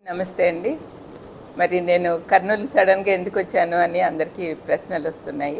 నమస్తే అండి మరి నేను కర్నూలు సడన్గా ఎందుకు వచ్చాను అని అందరికీ ప్రశ్నలు వస్తున్నాయి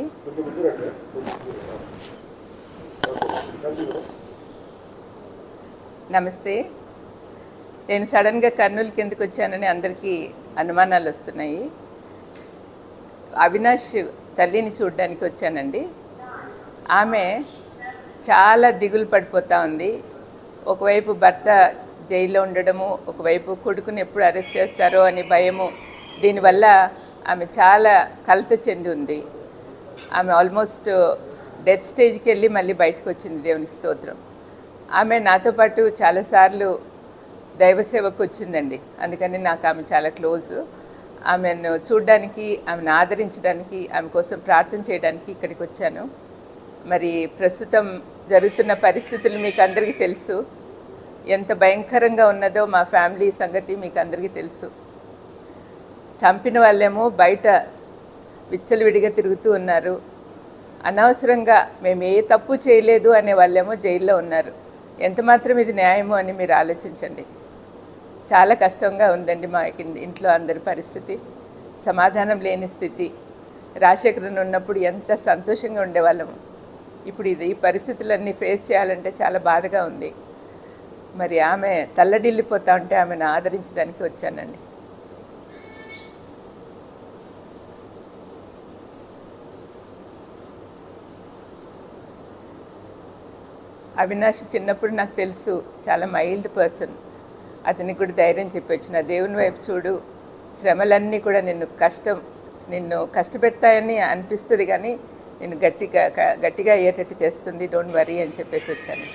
నమస్తే నేను సడన్గా కర్నూలుకి ఎందుకు వచ్చానని అందరికీ అనుమానాలు వస్తున్నాయి అవినాష్ తల్లిని చూడడానికి వచ్చానండి ఆమె చాలా దిగులు పడిపోతూ ఉంది ఒకవైపు భర్త జైల్లో ఉండడము ఒకవైపు కొడుకుని ఎప్పుడు అరెస్ట్ చేస్తారో అని భయము దీనివల్ల ఆమె చాలా కలత చెంది ఉంది ఆమె ఆల్మోస్ట్ డెత్ స్టేజ్కి వెళ్ళి మళ్ళీ బయటకు వచ్చింది దేవునికి స్తోత్రం ఆమె నాతో పాటు చాలాసార్లు దైవ సేవకు వచ్చిందండి అందుకని నాకు ఆమె చాలా క్లోజ్ ఆమెను చూడడానికి ఆమెను ఆదరించడానికి ఆమె కోసం ప్రార్థన చేయడానికి ఇక్కడికి వచ్చాను మరి ప్రస్తుతం జరుగుతున్న పరిస్థితులు మీకు అందరికీ తెలుసు ఎంత భయంకరంగా ఉన్నదో మా ఫ్యామిలీ సంగతి మీకు అందరికీ తెలుసు చంపిన వాళ్ళేమో బయట విచ్చలవిడిగా తిరుగుతూ ఉన్నారు అనవసరంగా మేము ఏ తప్పు చేయలేదు అనే వాళ్ళేమో జైల్లో ఉన్నారు ఎంత మాత్రం ఇది న్యాయమో అని మీరు ఆలోచించండి చాలా కష్టంగా ఉందండి మా ఇన్- ఇంట్లో అందరి పరిస్థితి సమాధానం లేని స్థితి రాజశేఖరన్ ఉన్నప్పుడు ఎంత సంతోషంగా ఉండేవాళ్ళము ఇప్పుడు ఇది ఈ పరిస్థితులన్నీ ఫేస్ చేయాలంటే చాలా బాధగా ఉంది మరి ఆమె తల్లడిల్లిపోతా ఉంటే ఆమెను ఆదరించడానికి వచ్చానండి అవినాష్ చిన్నప్పుడు నాకు తెలుసు చాలా మైల్డ్ పర్సన్ అతనికి కూడా ధైర్యం చెప్పొచ్చు నా దేవుని వైపు చూడు శ్రమలన్నీ కూడా నిన్ను కష్టం నిన్ను కష్టపెడతాయని అనిపిస్తుంది కానీ నిన్ను గట్టిగా క- గట్టిగా అయ్యేటట్టు చేస్తుంది డోంట్ వరీ అని చెప్పేసి వచ్చాను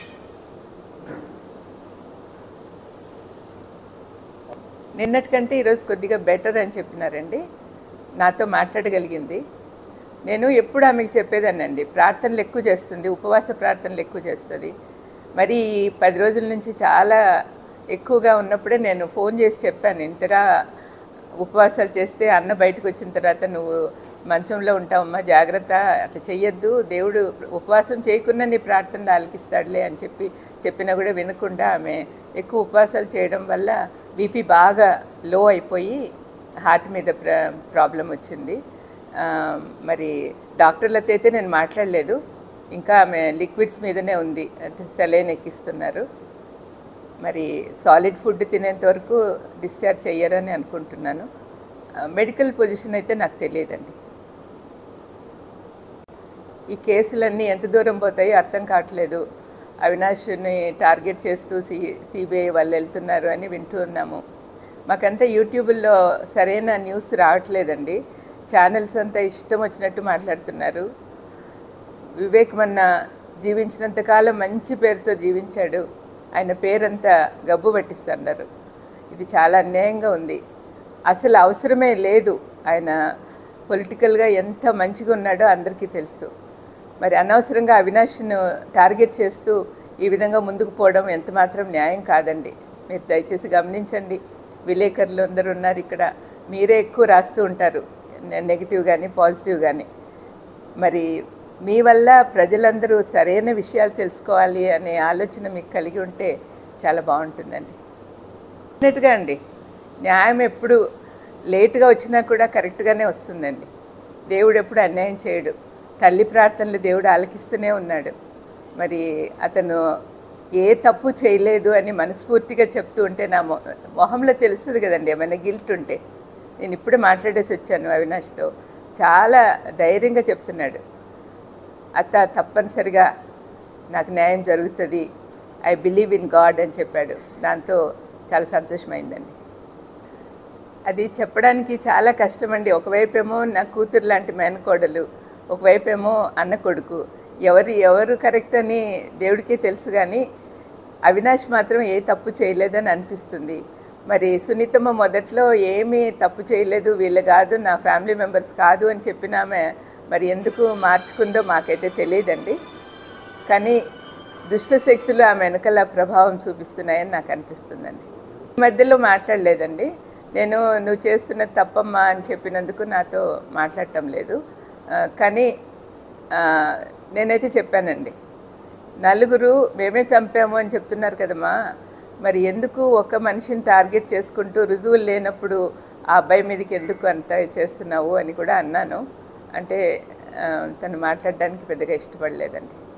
నిన్నటికంటే ఈరోజు కొద్దిగా బెటర్ అని చెప్పినారండి నాతో మాట్లాడగలిగింది నేను ఎప్పుడు ఆమెకు చెప్పేదానండి ప్రార్థనలు ఎక్కువ చేస్తుంది ఉపవాస ప్రార్థనలు ఎక్కువ చేస్తుంది మరి ఈ పది రోజుల నుంచి చాలా ఎక్కువగా ఉన్నప్పుడే నేను ఫోన్ చేసి చెప్పాను ఇంతగా ఉపవాసాలు చేస్తే అన్న బయటకు వచ్చిన తర్వాత నువ్వు మంచంలో ఉంటావమ్మా జాగ్రత్త అట్లా చెయ్యొద్దు దేవుడు ఉపవాసం చేయకుండా నీ ప్రార్థనలు ఆలకిస్తాడులే అని చెప్పి చెప్పినా కూడా వినకుండా ఆమె ఎక్కువ ఉపవాసాలు చేయడం వల్ల బీపీ బాగా లో అయిపోయి హార్ట్ మీద ప్ర ప్రాబ్లం వచ్చింది ఆ, మరి డాక్టర్లతో అయితే నేను మాట్లాడలేదు ఇంకా ఆమె లిక్విడ్స్ మీదనే ఉంది అంటే సెలైన్ ఎక్కిస్తున్నారు మరి సాలిడ్ ఫుడ్ తినేంత వరకు డిశ్చార్జ్ చెయ్యరని అనుకుంటున్నాను ఆ, మెడికల్ పొజిషన్ అయితే నాకు తెలియదండి ఈ కేసులన్నీ ఎంత దూరం పోతాయో అర్థం కావట్లేదు అవినాష్ని టార్గెట్ చేస్తూ సి సిబిఐ వాళ్ళు వెళ్తున్నారు అని వింటూ ఉన్నాము మాకంతా యూట్యూబ్లో సరైన న్యూస్ రావట్లేదండి ఛానల్స్ అంతా ఇష్టం వచ్చినట్టు మాట్లాడుతున్నారు వివేక్ మొన్న జీవించినంతకాలం మంచి పేరుతో జీవించాడు ఆయన పేరంతా గబ్బు పట్టిస్తున్నారు ఇది చాలా అన్యాయంగా ఉంది అసలు అవసరమే లేదు ఆయన పొలిటికల్గా ఎంత మంచిగా ఉన్నాడో అందరికీ తెలుసు మరి అనవసరంగా అవినాష్ను టార్గెట్ చేస్తూ ఈ విధంగా ముందుకు పోవడం ఎంత మాత్రం న్యాయం కాదండి మీరు దయచేసి గమనించండి విలేకరులు అందరూ ఉన్నారు ఇక్కడ మీరే ఎక్కువ రాస్తూ ఉంటారు నెగిటివ్ కానీ పాజిటివ్ కానీ మరి మీ వల్ల ప్రజలందరూ సరైన విషయాలు తెలుసుకోవాలి అనే ఆలోచన మీకు కలిగి ఉంటే చాలా బాగుంటుందండి డెఫినెట్గా అండి న్యాయం ఎప్పుడు లేటుగా వచ్చినా కూడా కరెక్ట్గానే వస్తుందండి దేవుడు ఎప్పుడు అన్యాయం చేయడు తల్లి ప్రార్థనలు దేవుడు ఆలకిస్తూనే ఉన్నాడు మరి అతను ఏ తప్పు చేయలేదు అని మనస్ఫూర్తిగా చెప్తూ ఉంటే నా మొ మొహంలో తెలుస్తుంది కదండి ఏమైనా గిల్ట్ ఉంటే నేను ఇప్పుడే మాట్లాడేసి వచ్చాను అవినాష్తో చాలా ధైర్యంగా చెప్తున్నాడు అత్త తప్పనిసరిగా నాకు న్యాయం జరుగుతుంది ఐ బిలీవ్ ఇన్ గాడ్ అని చెప్పాడు దాంతో చాలా సంతోషమైందండి అది చెప్పడానికి చాలా కష్టమండి ఒకవైపేమో నా కూతురు లాంటి మేనకోడలు ఒకవైపేమో అన్న కొడుకు ఎవరు ఎవరు కరెక్ట్ అని దేవుడికే తెలుసు కానీ అవినాష్ మాత్రం ఏ తప్పు చేయలేదని అనిపిస్తుంది మరి సునీతమ్మ మొదట్లో ఏమీ తప్పు చేయలేదు వీళ్ళు కాదు నా ఫ్యామిలీ మెంబర్స్ కాదు అని చెప్పినామె మరి ఎందుకు మార్చుకుందో మాకైతే తెలియదండి కానీ దుష్ట శక్తులు ఆమె వెనకాల ప్రభావం చూపిస్తున్నాయని నాకు అనిపిస్తుందండి ఈ మధ్యలో మాట్లాడలేదండి నేను నువ్వు చేస్తున్న తప్పమ్మా అని చెప్పినందుకు నాతో మాట్లాడటం లేదు ఆ, కానీ ఆ, నేనైతే చెప్పానండి నలుగురు మేమే చంపాము అని చెప్తున్నారు కదమ్మా మరి ఎందుకు ఒక మనిషిని టార్గెట్ చేసుకుంటూ రుజువులు లేనప్పుడు ఆ అబ్బాయి మీదకి ఎందుకు అంత చేస్తున్నావు అని కూడా అన్నాను అంటే ఆ, తను మాట్లాడడానికి పెద్దగా ఇష్టపడలేదండి